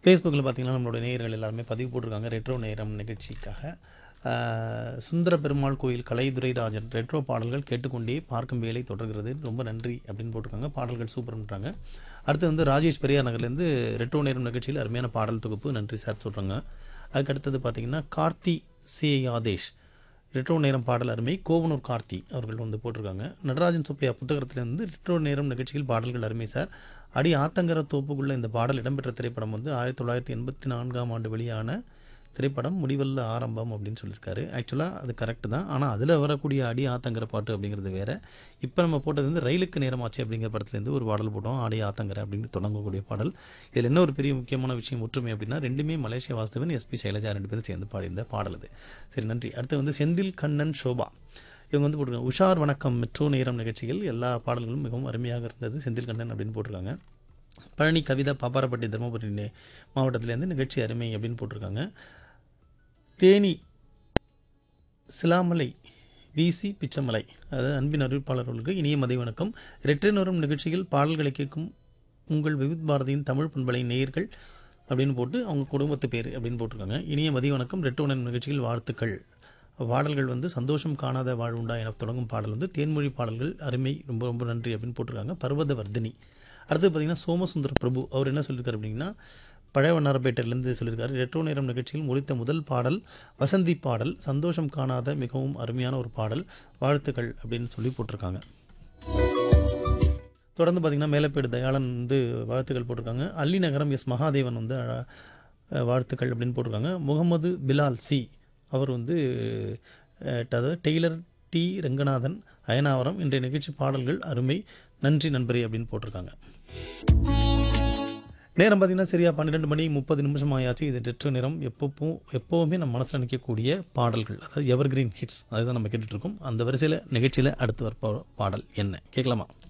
ஃபேஸ்புக்கில் பார்த்தீங்கன்னா நம்மளோட நேயர்கள் எல்லாருமே பதிவு போட்டிருக்காங்க ரெட்ரோ நேரம் நிகழ்ச்சிக்காக ஆஹ், சுந்தர பெருமாள் கோயில் கலைதுரை ராஜன் ரெட்ரோ பாடல்கள் கேட்டுக்கொண்டே பார்க்கும் வேலை தொடர்கிறது ரொம்ப நன்றி அப்படின்னு போட்டிருக்காங்க பாடல்கள் சூப்பர்ன்றாங்க அடுத்து வந்து ராஜேஷ் பெரியார் நகர்லேருந்து ரெட்ரோ நேரம் நிகழ்ச்சியில் அருமையான பாடல் தொகுப்பு நன்றி சார் சொல்கிறாங்க அதுக்கு அடுத்தது பார்த்தீங்கன்னா கார்த்தி சே யாதேஷ் ரெட்ரோ நேரம் பாடல் அருமை கோவனூர் கார்த்தி அவர்கள் வந்து போட்டிருக்காங்க நடராஜன் சுப்பையா புத்தகத்திலிருந்து ரெட்ரோ நேரம் நிகழ்ச்சியில் பாடல்கள் அருமை சார் அடி ஆத்தங்கர தோப்புக்குள்ள இந்த பாடல் இடம்பெற்ற திரைப்படம் வந்து ஆயிரத்தி தொள்ளாயிரத்தி எண்பத்தி நான்காம் ஆண்டு வெளியான திரைப்படம் முடிவல்ல ஆரம்பம் அப்படின்னு சொல்லியிருக்காரு ஆக்சுவலாக அது கரெக்டு தான் ஆனால் அதில் வரக்கூடிய அடி ஆத்தங்கர பாட்டு அப்படிங்கிறது வேற இப்போ நம்ம போட்டது வந்து ரயிலுக்கு நேரமாச்சு அப்படிங்கிற படத்துலேருந்து ஒரு பாடல் போட்டோம் ஆடி ஆத்தங்கர அப்படின்னு தொடங்கக்கூடிய பாடல் இதில் என்ன ஒரு பெரிய முக்கியமான விஷயம் ஒற்றுமை அப்படின்னா ரெண்டுமே மலேசியா வாஸ்தவன் எஸ்பி சைலஜா ரெண்டு பேரும் சேர்ந்து பாடியிருந்த பாடல் அது சரி நன்றி அடுத்து வந்து செந்தில் கண்ணன் சோபா இவங்க வந்து போட்டிருக்காங்க உஷார் வணக்கம் மெட்ரோ நேரம் நிகழ்ச்சிகள் எல்லா பாடல்களும் மிகவும் அருமையாக இருந்தது செந்தில் கண்ணன் அப்படின்னு போட்டிருக்காங்க பழனி கவிதா பாப்பாரப்பட்டி தருமபுரி நே- மாவட்டத்திலேருந்து நிகழ்ச்சி அருமை அப்படின்னு போட்டிருக்காங்க தேனி சிலாமலை விசி பிச்சமலை அதாவது அன்பின் அறிவிப்பாளர்களுக்கு இனிய மதிய வணக்கம் ரெற்றினரும் நிகழ்ச்சியில் பாடல்களை கேட்கும் உங்கள் விவித் பாரதியின் தமிழ் பண்பலை நேயர்கள் அப்படின்னு போட்டு அவங்க குடும்பத்து பேர் அப்படின்னு போட்டிருக்காங்க இனிய மதிய வணக்கம் ரெட்டோனன் நிகழ்ச்சியில் வாழ்த்துக்கள் பாடல்கள் வந்து சந்தோஷம் காணாத வாழ்வுண்டா என தொடங்கும் பாடல் வந்து தேன்மொழி பாடல்கள் அருமை ரொம்ப ரொம்ப நன்றி அப்படின்னு போட்டிருக்காங்க பர்வதவர்தினி அடுத்து பார்த்தீங்கன்னா சோமசுந்தர பிரபு அவர் என்ன சொல்லியிருக்காரு அப்படின்னா பழைய வண்ணாரப்பேட்டையிலேருந்து சொல்லியிருக்காரு ரெட்ரோ நேரம் நிகழ்ச்சியில் முடித்த முதல் பாடல் வசந்தி பாடல் சந்தோஷம் காணாத மிகவும் அருமையான ஒரு பாடல் வாழ்த்துக்கள் அப்படின்னு சொல்லி போட்டிருக்காங்க தொடர்ந்து பார்த்தீங்கன்னா மேலப்பேடு தயாளன் வந்து வாழ்த்துக்கள் போட்டிருக்காங்க அல்லி நகரம் எஸ் மகாதேவன் வந்து அழ- அஹ் வாழ்த்துக்கள் அப்படின்னு போட்டிருக்காங்க முகமது பிலால் சி அவர் வந்து அஹ், அதாவது டெய்லர் டி ரங்கநாதன் அயனாவரம் இன்றைய நிகழ்ச்சி பாடல்கள் அருமை நன்றி நண்பரே அப்படின்னு போட்டிருக்காங்க நேரம் பார்த்தீங்கன்னா சரியா பன்னிரெண்டு மணி முப்பது நிமிஷம் ஆயாச்சு இது டெட்ரோ நேரம் எப்பவும் எப்போவுமே நம்ம மனசில் நிற்கக்கூடிய பாடல்கள் அதாவது எவர்கிரீன் ஹிட்ஸ் அதுதான் நம்ம கேட்டுட்டு இருக்கோம் அந்த வரிசையில் நிகழ்ச்சியில் அடுத்து வர பாடல் என்ன கேட்கலாமா